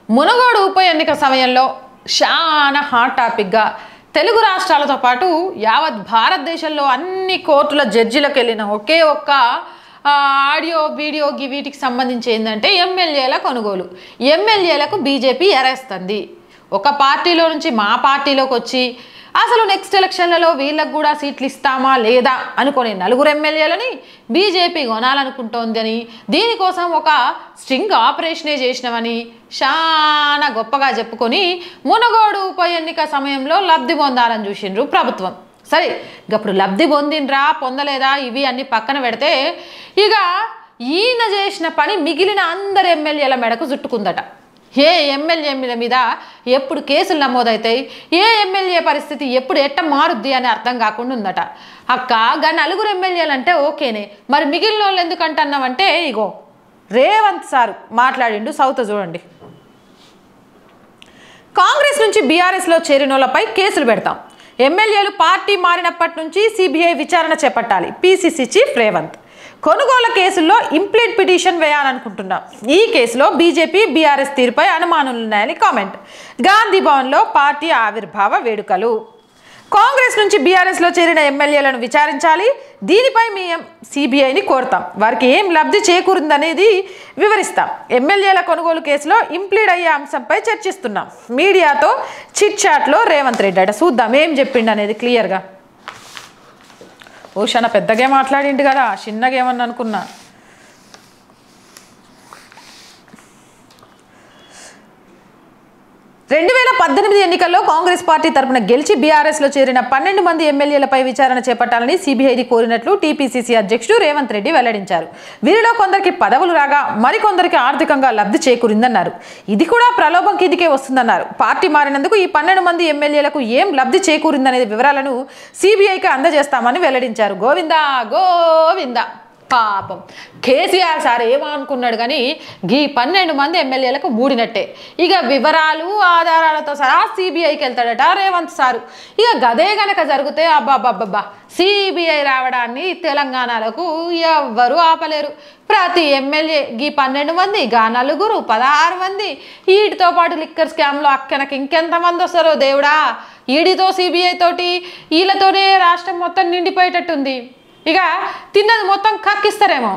మునగోడు ఉప ఎన్నిక సమయంలో చాలా హాట్ టాపిక్గా తెలుగు రాష్ట్రాలతో పాటు యావత్ భారతదేశంలో అన్ని కోర్టుల జడ్జిలకు వెళ్ళిన ఒకే ఒక్క ఆ, ఆడియో వీడియో గి- వీటికి సంబంధించి ఏంటంటే ఎమ్మెల్యేల కొనుగోలు ఎమ్మెల్యేలకు బీజేపీ ఎరేస్తుంది ఒక పార్టీలో నుంచి మా పార్టీలోకి వచ్చి అసలు నెక్స్ట్ ఎలక్షన్లలో వీళ్ళకు కూడా సీట్లు ఇస్తామా లేదా అనుకునే నలుగురు ఎమ్మెల్యేలని బీజేపీ కొనాలనుకుంటోందని దీనికోసం ఒక స్ట్రింగ్ ఆపరేషనే చేసినామని చాలా గొప్పగా చెప్పుకొని మునగోడు ఉప ఎన్నిక సమయంలో లబ్ధి పొందాలని చూసిండ్రు ప్రభుత్వం సరే ఇప్పుడు లబ్ధి పొందిండ్రా పొందలేదా ఇవి అన్ని పక్కన పెడితే ఇక ఈయన చేసిన పని మిగిలిన అందరు ఎమ్మెల్యేల మెడకు చుట్టుకుందట ఏ ఎమ్మెల్యే మీద ఎప్పుడు కేసులు నమోదవుతాయి ఏ ఎమ్మెల్యే పరిస్థితి ఎప్పుడు ఎట్ట మారుద్ది అని అర్థం కాకుండా ఉందట అక్క గా నలుగురు ఎమ్మెల్యేలు అంటే ఓకేనే మరి మిగిలిన వాళ్ళు ఎందుకంటే అన్నామంటే ఇగో రేవంత్ సార్ మాట్లాడిండు సౌత్ చూడండి కాంగ్రెస్ నుంచి బీఆర్ఎస్లో చేరినోళ్లపై కేసులు పెడతాం ఎమ్మెల్యేలు పార్టీ మారినప్పటి నుంచి సిబిఐ విచారణ చేపట్టాలి పిసిసి చీఫ్ రేవంత్ కొనుగోలు కేసుల్లో ఇంప్లీట్ పిటిషన్ వేయాలనుకుంటున్నాం ఈ కేసులో బీజేపీ బీఆర్ఎస్ తీరుపై అనుమానాలున్నాయని కామెంట్ గాంధీ భవన్లో పార్టీ ఆవిర్భావ వేడుకలు కాంగ్రెస్ నుంచి బీఆర్ఎస్లో చేరిన ఎమ్మెల్యేలను విచారించాలి దీనిపై మీ సిబిఐని కోరుతాం వారికి ఏం లబ్ధి చేకూరిందనేది వివరిస్తాం ఎమ్మెల్యేల కొనుగోలు కేసులో ఇంప్లీడ్ అయ్యే అంశంపై చర్చిస్తున్నాం మీడియాతో చిట్ చాట్లో రేవంత్ రెడ్డి అట చూద్దాం ఏం చెప్పిండు అనేది క్లియర్గా ఓ చాలా పెద్దగా మాట్లాడిండు కదా చిన్నగా ఏమన్నా అనుకున్నా రెండు వేల పద్దెనిమిది ఎన్నికల్లో కాంగ్రెస్ పార్టీ తరపున గెలిచి బీఆర్ఎస్లో చేరిన పన్నెండు మంది ఎమ్మెల్యేలపై విచారణ చేపట్టాలని సిబిఐని కోరినట్లు టీపీసీసీ అధ్యక్షుడు రేవంత్ రెడ్డి వెల్లడించారు వీరిలో కొందరికి పదవులు రాగా మరికొందరికి ఆర్థికంగా లబ్ధి చేకూరిందన్నారు ఇది కూడా ప్రలోభం కిందికే వస్తుందన్నారు పార్టీ మారినందుకు ఈ పన్నెండు మంది ఎమ్మెల్యేలకు ఏం లబ్ధి చేకూరిందనే వివరాలను సిబిఐకి అందజేస్తామని వెల్లడించారు గోవిందా గోవిందా పాపం కేసీఆర్ సార్ ఏమనుకున్నాడు కానీ ఈ పన్నెండు మంది ఎమ్మెల్యేలకు మూడినట్టే ఇక వివరాలు ఆధారాలతో సహా సిబిఐకి వెళ్తాడట రేవంత్ సారు ఇక గదే గనక జరిగితే అబ్బాబ్బాబ్బా సిబిఐ రావడాన్ని తెలంగాణలకు ఎవ్వరూ ఆపలేరు ప్రతి ఎమ్మెల్యే గీ పన్నెండు మంది గా నలుగురు పదహారు మంది వీటితో పాటు లిక్కర్ స్కామ్లో అక్కనకి ఇంకెంతమంది వస్తారో దేవుడా ఈడితో సిబిఐ తోటి వీళ్ళతోనే రాష్ట్రం మొత్తం నిండిపోయేటట్టుంది ఇక తిన్నది మొత్తం కక్కిస్తారేమో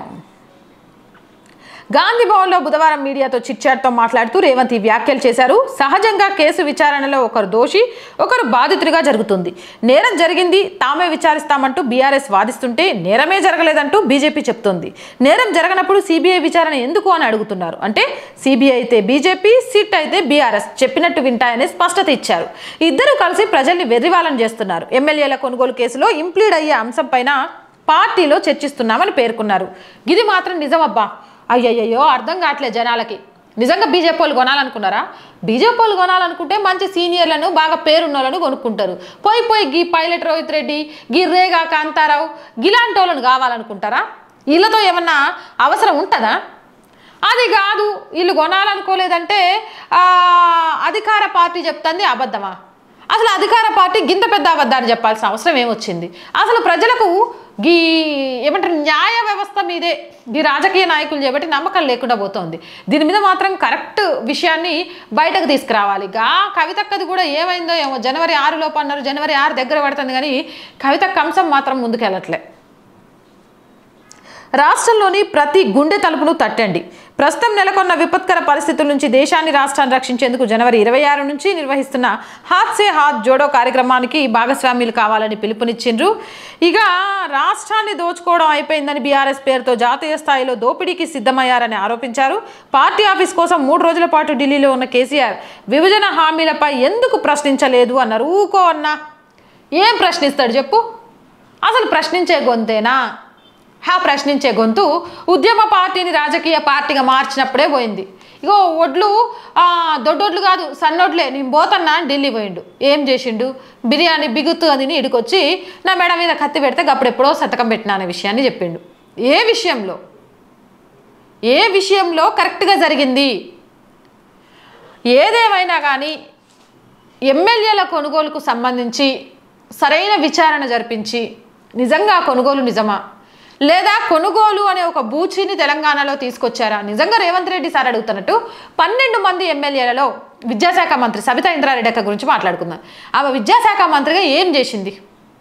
గాంధీ భవన్లో బుధవారం మీడియాతో చిట్చాట్తో మాట్లాడుతూ రేవంత్ ఈ వ్యాఖ్యలు చేశారు సహజంగా కేసు విచారణలో ఒకరు దోషి ఒకరు బాధితుడిగా జరుగుతుంది నేరం జరిగింది తామే విచారిస్తామంటూ బీఆర్ఎస్ వాదిస్తుంటే నేరమే జరగలేదంటూ బీజేపీ చెప్తోంది నేరం జరగనప్పుడు సిబిఐ విచారణ ఎందుకు అని అడుగుతున్నారు అంటే సిబిఐ అయితే బీజేపీ సిట్ అయితే బీఆర్ఎస్ చెప్పినట్టు వింటాయని స్పష్టత ఇచ్చారు ఇద్దరు కలిసి ప్రజల్ని వెర్రివాలం చేస్తున్నారు ఎమ్మెల్యేల కొనుగోలు కేసులో ఇంప్లీడ్ అయ్యే అంశంపైన పార్టీలో చర్చిస్తున్నామని పేర్కొన్నారు ఇది మాత్రం నిజమబ్బా అయ్యయ్యో అర్థం కావట్లేదు జనాలకి నిజంగా బీజేపీ వాళ్ళు కొనాలనుకున్నారా బీజేపీ వాళ్ళు కొనాలనుకుంటే మంచి సీనియర్లను బాగా పేరున్న వాళ్ళను కొనుక్కుంటారు పోయి పోయి గీ పైలట్ రోహిత్ రెడ్డి గీ రేగా కాంతారావు గిలాంటి వాళ్ళని కావాలనుకుంటారా వీళ్ళతో ఏమన్నా అవసరం ఉంటుందా అది కాదు వీళ్ళు కొనాలనుకోలేదంటే ఆ, అధికార పార్టీ చెప్తుంది అబద్ధమా అసలు అధికార పార్టీ గింత పెద్ద అబద్ధాన్ని చెప్పాల్సిన అవసరం ఏమొచ్చింది అసలు ప్రజలకు గీ ఏమంటారు న్యాయ వ్యవస్థ మీదే ఈ రాజకీయ నాయకులు చేపట్టి నమ్మకం లేకుండా పోతోంది దీని మీద మాత్రం కరెక్ట్ విషయాన్ని బయటకు తీసుకురావాలి గా కవితక్కది కూడా ఏమైందో ఏమో జనవరి ఆరు లోపు అన్నారు జనవరి ఆరు దగ్గర పడుతుంది కానీ కవితక్క అంశం మాత్రం ముందుకెళ్ళట్లే రాష్ట్రంలోని ప్రతి గుండె తలుపును తట్టండి ప్రస్తుతం నెలకొన్న విపత్కర పరిస్థితుల నుంచి దేశాన్ని రాష్ట్రాన్ని రక్షించేందుకు జనవరి ఇరవై ఆరు నుంచి నిర్వహిస్తున్న హాత్ సే హాత్ జోడో కార్యక్రమానికి భాగస్వామ్యులు కావాలని పిలుపునిచ్చిండ్రు ఇక రాష్ట్రాన్ని దోచుకోవడం అయిపోయిందని బీఆర్ఎస్ పేరుతో జాతీయ స్థాయిలో దోపిడీకి సిద్ధమయ్యారని ఆరోపించారు పార్టీ ఆఫీస్ కోసం మూడు రోజుల పాటు ఢిల్లీలో ఉన్న కేసీఆర్ విభజన హామీలపై ఎందుకు ప్రశ్నించలేదు అన్నారు ఊకో అన్నా ఏం ప్రశ్నిస్తాడు చెప్పు అసలు ప్రశ్నించే గొంతేనా హా ప్రశ్నించే గొంతు ఉద్యమ పార్టీని రాజకీయ పార్టీగా మార్చినప్పుడే పోయింది ఇగో ఒడ్లు ఆ, దొడ్డొడ్లు కాదు సన్నొడ్లే నేను పోతన్నా అని ఢిల్లీ పోయిండు ఏం చేసిండు బిర్యానీ బిగుతు అని ఇడికొచ్చి నా మెడ మీద కత్తి పెడితే అప్పుడెప్పుడో శతకం పెట్టినా అనే విషయాన్ని చెప్పిండు ఏ విషయంలో ఏ విషయంలో కరెక్ట్గా జరిగింది ఏదేమైనా కానీ ఎమ్మెల్యేల కొనుగోలుకు సంబంధించి సరైన విచారణ జరిపించి నిజంగా ఆ కొనుగోలు నిజమా లేదా కొనుగోలు అనే ఒక బూచిని తెలంగాణలో తీసుకొచ్చారా నిజంగా రేవంత్ రెడ్డి సార్ అడుగుతున్నట్టు పన్నెండు మంది ఎమ్మెల్యేలలో విద్యాశాఖ మంత్రి సబితా ఇంద్రారెడ్డి అక్క గురించి మాట్లాడుకుందాం ఆమె విద్యాశాఖ మంత్రిగా ఏం చేసింది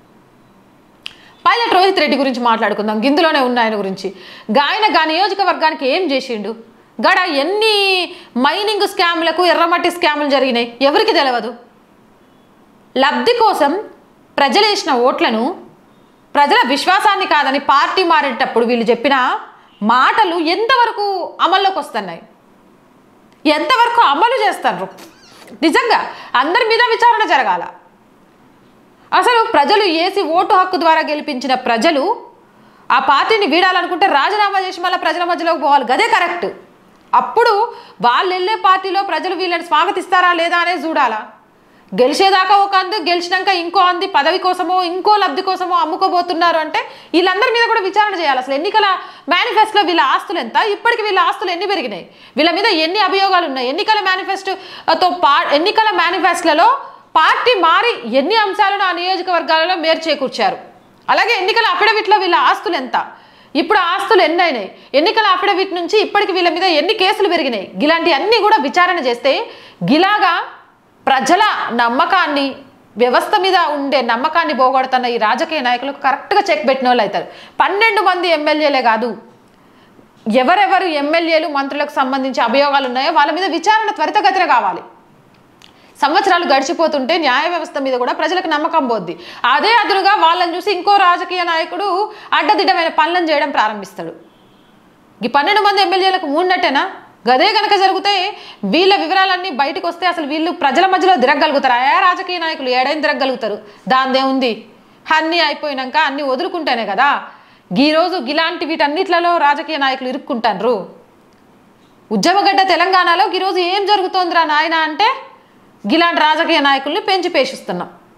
పైలట్ రోహిత్ రెడ్డి గురించి మాట్లాడుకుందాం గిందులోనే ఉన్న ఆయన గురించి గాయన గా నియోజకవర్గానికి ఏం చేసిండు గడ ఎన్ని మైనింగ్ స్కామ్లకు ఎర్రమట్టి స్కాములు జరిగినాయి ఎవరికి తెలియదు లబ్ధి కోసం ప్రజలు వేసిన ఓట్లను ప్రజల విశ్వాసాన్ని కాదని పార్టీ మారేటప్పుడు వీళ్ళు చెప్పిన మాటలు ఎంతవరకు అమల్లోకి వస్తున్నాయి ఎంతవరకు అమలు చేస్తారు నిజంగా అందరి మీద విచారణ జరగాల అసలు ప్రజలు ఏసి ఓటు హక్కు ద్వారా గెలిపించిన ప్రజలు ఆ పార్టీని వీడాలనుకుంటే రాజీనామా చేసి మళ్ళీ ప్రజల మధ్యలోకి పోవాలి గదే కరెక్ట్ అప్పుడు వాళ్ళు వెళ్ళే పార్టీలో ప్రజలు వీళ్ళని స్వాగతిస్తారా లేదా అనేది చూడాలా గెలిచేదాకా ఒక అంది గెలిచినాక ఇంకో అంది పదవి కోసమో ఇంకో లబ్ధి కోసమో అమ్ముకోబోతున్నారు అంటే వీళ్ళందరి మీద కూడా విచారణ చేయాలి అసలు ఎన్నికల మేనిఫెస్టోలో వీళ్ళ ఆస్తులు ఎంత ఇప్పటికి వీళ్ళ ఆస్తులు ఎన్ని పెరిగినాయి వీళ్ళ మీద ఎన్ని అభియోగాలు ఉన్నాయి ఎన్నికల మేనిఫెస్టోతో పా ఎన్నికల మేనిఫెస్టోలో పార్టీ మారి ఎన్ని అంశాలను ఆ నియోజకవర్గాలలో మేరు చేకూర్చారు అలాగే ఎన్నికల అఫిడవిట్లో వీళ్ళ ఆస్తులు ఎంత ఇప్పుడు ఆ ఆస్తులు ఎన్ని అయినాయి ఎన్నికల అఫిడవిట్ నుంచి ఇప్పటికి వీళ్ళ మీద ఎన్ని కేసులు పెరిగినాయి ఇలాంటి అన్ని కూడా విచారణ చేస్తే గిలాగా ప్రజల నమ్మకాన్ని వ్యవస్థ మీద ఉండే నమ్మకాన్ని పోగొడుతున్న ఈ రాజకీయ నాయకులకు కరెక్ట్గా చెక్ పెట్టిన వాళ్ళు అవుతారు పన్నెండు మంది ఎమ్మెల్యేలే కాదు ఎవరెవరు ఎమ్మెల్యేలు మంత్రులకు సంబంధించి అభియోగాలు ఉన్నాయో వాళ్ళ మీద విచారణ త్వరితగతిన కావాలి సంవత్సరాలు గడిచిపోతుంటే న్యాయ వ్యవస్థ మీద కూడా ప్రజలకు నమ్మకం పోద్ది అదే అదునుగా వాళ్ళని చూసి ఇంకో రాజకీయ నాయకుడు అడ్డదిడ్డమైన పనులను చేయడం ప్రారంభిస్తాడు ఈ పన్నెండు మంది ఎమ్మెల్యేలకు మూడినట్టేనా గదే కనుక జరిగితే వీళ్ళ వివరాలన్నీ బయటకు వస్తే అసలు వీళ్ళు ప్రజల మధ్యలో తిరగలుగుతారు ఆయా రాజకీయ నాయకులు ఏడైనా తిరగలుగుతారు దాందే ఉంది అన్నీ అయిపోయినాక అన్నీ వదులుకుంటేనే కదా ఈరోజు ఇలాంటి వీటన్నిట్లలో రాజకీయ నాయకులు ఇరుక్కుంటారు ఉద్యమగడ్డ తెలంగాణలో ఈరోజు ఏం జరుగుతోందిరా నాయన అంటే గిలాంటి రాజకీయ నాయకుల్ని పెంచి పేషిస్తున్నాం